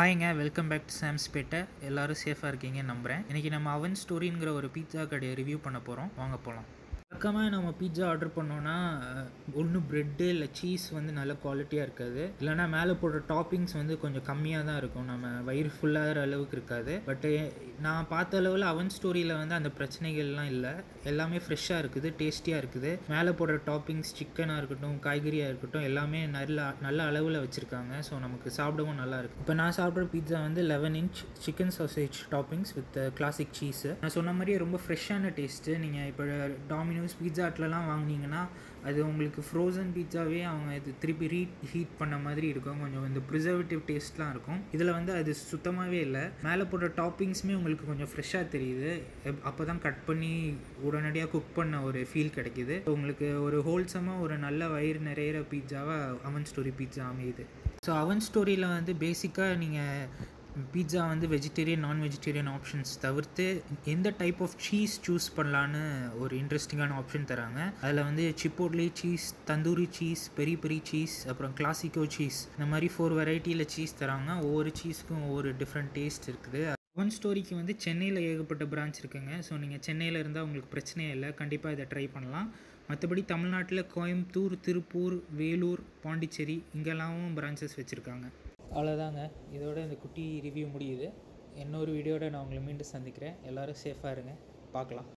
ஹாய்ங்க welcome back to சாம்ஸ்பேட்டை எல்லாரும் சேஃபாக இருக்கீங்க நம்புகிறேன் இன்றைக்கி நம்ம அவன் ஸ்டோரிங்கிற ஒரு பீட்சா கடையை ரிவ்யூ பண்ண போகிறோம் வாங்க போகலாம் வழக்கமாக நம்ம பீட்சா ஆர்டர் பண்ணோன்னா ஒன்று ப்ரெட்டு இல்லை சீஸ் வந்து நல்ல குவாலிட்டியாக இருக்காது இல்லைனா மேலே போடுற டாப்பிங்ஸ் வந்து கொஞ்சம் கம்மியாக தான் இருக்கும் நம்ம வயிறு ஃபுல்லாகிற அளவுக்கு இருக்காது பட்டு நான் பார்த்த அளவில் அவன் ஸ்டோரியில் வந்து அந்த பிரச்சனைகள்லாம் இல்லை எல்லாமே ஃப்ரெஷ்ஷாக இருக்குது டேஸ்டியாக இருக்குது மேலே போடுற டாப்பிங்ஸ் சிக்கனாக இருக்கட்டும் காய்கறியாக இருக்கட்டும் எல்லாமே நல்ல நல்ல அளவில் வச்சுருக்காங்க ஸோ நமக்கு சாப்பிடவும் நல்லா இருக்குது இப்போ நான் சாப்பிட்ற பீட்சா வந்து eleven inch chicken sausage toppings with classic cheese நான் சொன்ன மாதிரியே ரொம்ப ஃப்ரெஷ்ஷான டேஸ்ட்டு நீங்கள் இப்போ டாமினோஸ் பீட்சா ஹட்லலாம் வாங்கினீங்கன்னா அது உங்களுக்கு ஃப்ரோசன் பீட்சாவே அவங்க இது திருப்பி ரீட் ஹீட் பண்ண மாதிரி இருக்கும் கொஞ்சம் இந்த ப்ரிசர்வேட்டிவ் டேஸ்ட்லாம் இருக்கும் இதில் வந்து அது சுத்தமாகவே இல்லை மேலே போடுற டாப்பிங்ஸுமே உங்களுக்கு கொஞ்சம் ஃப்ரெஷ்ஷாக தெரியுது அப்போ தான் கட் பண்ணி உடனடியாக குக் பண்ண ஒரு ஃபீல் கிடைக்கிது உங்களுக்கு ஒரு ஹோல்சமாக ஒரு நல்ல வயிறு நிறையிற பீட்சாவாக அவன் ஸ்டோரி பீட்சா அமையுது ஸோ அவன் ஸ்டோரியில் வந்து பேசிக்காக நீங்கள் பீட்சா வந்து வெஜிடேரியன் நான் வெஜிடேரியன் ஆப்ஷன்ஸ் தவிர்த்து எந்த டைப் ஆஃப் சீஸ் சூஸ் பண்ணலான்னு ஒரு இன்ட்ரெஸ்டிங்கான ஆப்ஷன் தராங்க அதில் வந்து chipotle cheese tandoori cheese peri peri cheese அப்புறம் கிளாசிக்கோ சீஸ் இந்த மாதிரி ஃபோர் வெரைட்டியில் சீஸ் தராங்க ஒவ்வொரு சீஸ்க்கும் ஒவ்வொரு டிஃப்ரெண்ட் டேஸ்ட் இருக்குது ஒன் ஸ்டோரிக்கு வந்து சென்னையில் ஏகப்பட்ட பிரான்ச் இருக்குங்க ஸோ நீங்கள் சென்னையில் இருந்தால் உங்களுக்கு பிரச்சனையே இல்லை கண்டிப்பாக இதை ட்ரை பண்ணலாம் மற்றபடி தமிழ்நாட்டில் கோயம்புத்தூர் திருப்பூர் வேலூர் பாண்டிச்சேரி இங்கெல்லாமும் பிரான்ச்சஸ் வச்சுருக்காங்க அவ்வளோதாங்க இதோட இந்த குட்டி ரிவ்யூ முடியுது இன்னொரு வீடியோட நான் உங்களை மீண்டும் சந்திக்கிறேன் எல்லோரும் சேஃபாக இருங்க பார்க்கலாம்